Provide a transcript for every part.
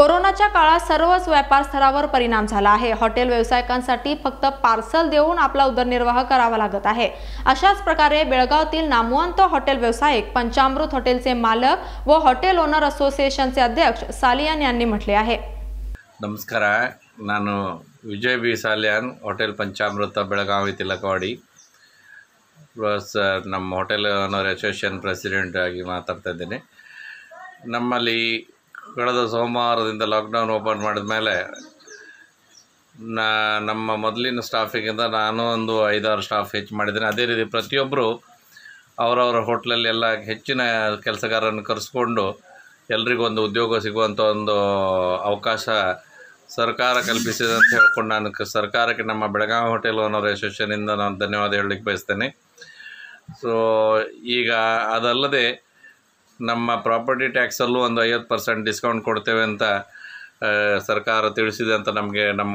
कोरोनाच्या काळात सर्वच व्यापार स्तरावर परिणाम झाला आहे हॉटेल व्यावसायिकांसाठी फक्त पार्सल देऊन आपला उदरनिर्वाह करावा लागत आहे अशाच प्रकारे बेळगावतील नामवंत हॉटेल व्यावसायिक पंचामृत हॉटेलचे मालक व हॉटेल ओनर असोसिएशनचे अध्यक्ष सालियान यांनी म्हटले आहे ನಮಸ್ಕಾರ ನಾನು Vijay B Salyan hotel Panchamrutha Belagavi Tilakwadi plus ನಮ್ಮ ಹೋಟೆಲ್ ಓನರ್ ಅಸೋಸಿಯೇಷನ್ ಪ್ರೆಸಿಡೆಂಟ್ ಆಗಿ ಮಾತಾಡ್ತಾ ಇದ್ದೀನಿ ನಮ್ಮಲ್ಲಿ ಕಳೆದ ಸೋಮವಾರದಿಂದ ಲಾಕ್ಡೌನ್ ಓಪನ್ ಮಾಡಿದ ಮೇಲೆ ನಾ ನಮ್ಮ ಮೊದಲಿನ ಸ್ಟಾಫಿಗಿಂತ ನಾನು ಒಂದು ಐದಾರು ಸ್ಟಾಫ್ ಹೆಚ್ಚು ಮಾಡಿದ್ದೀನಿ ಅದೇ ರೀತಿ ಪ್ರತಿಯೊಬ್ಬರು ಅವರವರ ಹೋಟ್ಲಲ್ಲಿ ಎಲ್ಲ ಹೆಚ್ಚಿನ ಕೆಲಸಗಾರರನ್ನು ಕರೆಸ್ಕೊಂಡು ಎಲ್ರಿಗೂ ಒಂದು ಉದ್ಯೋಗ ಸಿಗುವಂಥ ಒಂದು ಅವಕಾಶ ಸರ್ಕಾರ ಕಲ್ಪಿಸಿದೆ ಅಂತ ಹೇಳ್ಕೊಂಡು ನಾನು ಕ- ಸರ್ಕಾರಕ್ಕೆ ನಮ್ಮ ಬೆಳಗಾವಿ ಹೋಟೆಲ್ ಓನರ್ ಅಸೋಸಿಯೇಷನಿಂದ ನಾನು ಧನ್ಯವಾದ ಹೇಳಲಿಕ್ಕೆ ಬಯಸ್ತೇನೆ ಸೊ ಈಗ ಅದಲ್ಲದೆ ನಮ್ಮ ಪ್ರಾಪರ್ಟಿ ಟ್ಯಾಕ್ಸಲ್ಲೂ ಒಂದು ಐವತ್ತು ಪರ್ಸೆಂಟ್ ಡಿಸ್ಕೌಂಟ್ ಕೊಡ್ತೇವೆ ಅಂತ ಆ, ಸರ್ಕಾರ ತಿಳಿಸಿದೆ ಅಂತ ನಮಗೆ ನಮ್ಮ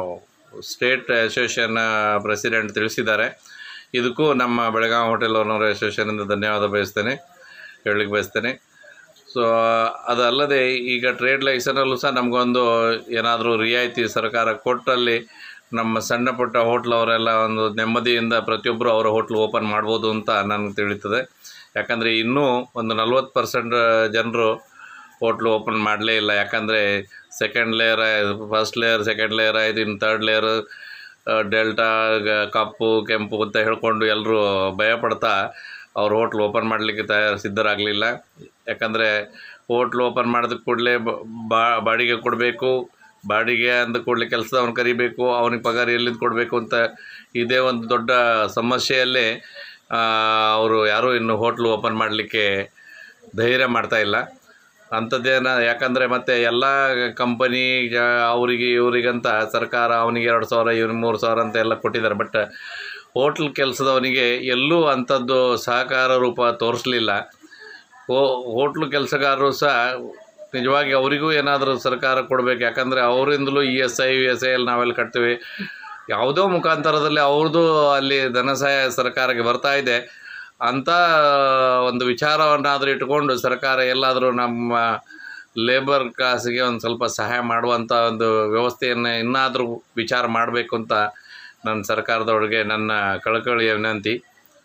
ಸ್ಟೇಟ್ ಅಸೋಸಿಯೇಷನ್ ಪ್ರೆಸಿಡೆಂಟ್ ತಿಳಿಸಿದ್ದಾರೆ ಇದಕ್ಕೂ ನಮ್ಮ ಬೆಳಗಾವಿ ಹೋಟೆಲ್ ಓನರ್ ಅಸೋಸಿಯೇಷನಿಂದ ಧನ್ಯವಾದ ಬಯಸ್ತೇನೆ ಹೇಳಲಿಕ್ಕೆ ಬಯಸ್ತೇನೆ ಸೊ ಅದಲ್ಲದೆ ಈಗ ಟ್ರೇಡ್ ಲೈಸನಲ್ಲೂ ಸಹ ನಮಗೊಂದು ಏನಾದರೂ ರಿಯಾಯಿತಿ ಸರ್ಕಾರ ಕೊಟ್ಟಲ್ಲಿ ನಮ್ಮ ಸಣ್ಣ ಪುಟ್ಟ ಹೋಟ್ಲ್ ಅವರೆಲ್ಲ ಒಂದು ನೆಮ್ಮದಿಯಿಂದ ಪ್ರತಿಯೊಬ್ಬರು ಅವರ ಹೋಟ್ಲ್ ಓಪನ್ ಮಾಡ್ಬೋದು ಅಂತ ನನಗೆ ತಿಳಿತದೆ ಯಾಕಂದರೆ ಇನ್ನೂ ಒಂದು ನಲ್ವತ್ತು ಪರ್ಸೆಂಟ್ ಜನರು ಹೋಟ್ಲು ಓಪನ್ ಮಾಡಲೇ ಇಲ್ಲ ಯಾಕಂದರೆ second layer first layer second layer ಆಯ್ತು ಇನ್ನು ತರ್ಡ್ ಲೇಯರ್ ಡೆಲ್ಟಾ ಗ- ಕಪ್ಪು ಕೆಂಪು ಅಂತ ಹೇಳ್ಕೊಂಡು ಎಲ್ಲರೂ ಭಯಪಡ್ತಾ ಅವ್ರ ಹೋಟ್ಲ್ ಓಪನ್ ಮಾಡಲಿಕ್ಕೆ ತಯಾರು ಸಿದ್ಧರಾಗಲಿಲ್ಲ ಯಾಕಂದರೆ ಹೋಟ್ಲ್ ಓಪನ್ ಮಾಡಿದ ಕೂಡಲೇ ಬಾಡಿಗೆ ಕೊಡಬೇಕು ಬಾಡಿಗೆ ಅಂದ ಕೂಡಲೇ ಕೆಲಸದವ್ನು ಕರಿಬೇಕು ಅವನಿಗೆ ಪಗಾರ ಎಲ್ಲಿಂದ ಕೊಡಬೇಕು ಅಂತ ಇದೇ ಒಂದು ದೊಡ್ಡ ಸಮಸ್ಯೆಯಲ್ಲೇ ಅವರು ಯಾರೂ ಇನ್ನು ಹೋಟ್ಲು ಓಪನ್ ಮಾಡಲಿಕ್ಕೆ ಧೈರ್ಯ ಮಾಡ್ತಾ ಇಲ್ಲ ಅಂಥದ್ದೇನ ಯಾಕಂದರೆ ಮತ್ತೆ ಎಲ್ಲ ಕಂಪನಿ ಅವರಿಗೆ ಇವರಿಗಂತ ಸರ್ಕಾರ ಅವನಿಗೆ ಎರಡು ಸಾವಿರ ಇವ್ನಿಗೆ ಮೂರು ಸಾವಿರ ಅಂತ ಎಲ್ಲ ಕೊಟ್ಟಿದ್ದಾರೆ ಬಟ್ ಹೋಟ್ಲ್ ಕೆಲಸದವನಿಗೆ ಎಲ್ಲೂ ಅಂಥದ್ದು ಸಹಕಾರ ರೂಪ ತೋರಿಸಲಿಲ್ಲ ಹೋ ಹೋಟ್ಲು ಕೆಲಸಗಾರರು ಸಹ ನಿಜವಾಗಿ ಅವರಿಗೂ ಏನಾದರೂ ಸರ್ಕಾರ ಕೊಡಬೇಕು ಯಾಕಂದರೆ ಅವರಿಂದಲೂ E S I U S I L ನಾವೆಲ್ಲ ಕಟ್ತೀವಿ ಯಾವುದೋ ಮುಖಾಂತರದಲ್ಲಿ ಅವ್ರದ್ದು ಅಲ್ಲಿ ಧನ ಸಹಾಯ ಸರ್ಕಾರಕ್ಕೆ ಬರ್ತಾ ಇದೆ ಅಂಥ ಒಂದು ವಿಚಾರವನ್ನಾದರೂ ಇಟ್ಕೊಂಡು ಸರ್ಕಾರ ಎಲ್ಲಾದರೂ ನಮ್ಮ ಲೇಬರ್ ಕ್ಲಾಸಿಗೆ ಒಂದು ಸ್ವಲ್ಪ ಸಹಾಯ ಮಾಡುವಂಥ ಒಂದು ವ್ಯವಸ್ಥೆಯನ್ನು ಇನ್ನಾದರೂ ವಿಚಾರ ಮಾಡಬೇಕು ಅಂತ ನನ್ನ ಸರ್ಕಾರದೊಳಗೆ ನನ್ನ ಕಳಕಳಿಯ ವಿನಂತಿ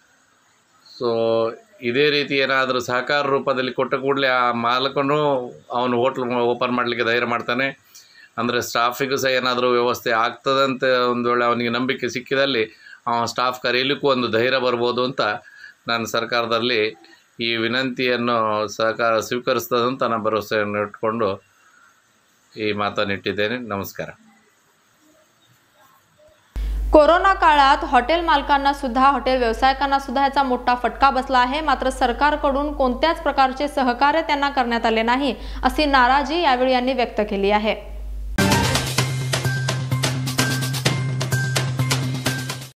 ಸೊ ಇದೇ ರೀತಿ ಏನಾದರೂ ಸಹಕಾರ ರೂಪದಲ್ಲಿ ಕೊಟ್ಟ ಕೂಡಲೇ ಆ ಮಾಲಕನು ಅವನು ಹೋಟ್ಲ್ ಓಪನ್ ಮಾಡಲಿಕ್ಕೆ ಧೈರ್ಯ ಮಾಡ್ತಾನೆ ಅಂದರೆ ಸ್ಟಾಫಿಗೂ ಸಹ ಏನಾದರೂ ವ್ಯವಸ್ಥೆ ಆಗ್ತದಂತ ಒಂದು ವೇಳೆ ಅವನಿಗೆ ನಂಬಿಕೆ ಸಿಕ್ಕಿದಲ್ಲಿ ಅವನ ಸ್ಟಾಫ್ ಕರೀಲಿಕ್ಕೂ ಒಂದು ಧೈರ್ಯ ಬರ್ಬೋದು ಅಂತ ನಾನು ಸರ್ಕಾರದಲ್ಲಿ ಈ ವಿನಂತಿಯನ್ನು ಸಹಕಾರ ಸ್ವೀಕರಿಸ್ತದಂತ ನಾನು ಭರವಸೆಯನ್ನು ಇಟ್ಕೊಂಡು ಈ ಮಾತನ್ನು ಇಟ್ಟಿದ್ದೇನೆ ನಮಸ್ಕಾರ कोरोना काळात हॉटेल मालकांना सुद्धा हॉटेल व्यावसायिकांना सुद्धा याचा मोठा फटका बसला आहे मात्र सरकारकडून कोणत्याच प्रकारचे सहकार्य त्यांना करण्यात आले नाही अशी नाराजी यावेळी यांनी व्यक्त केली आहे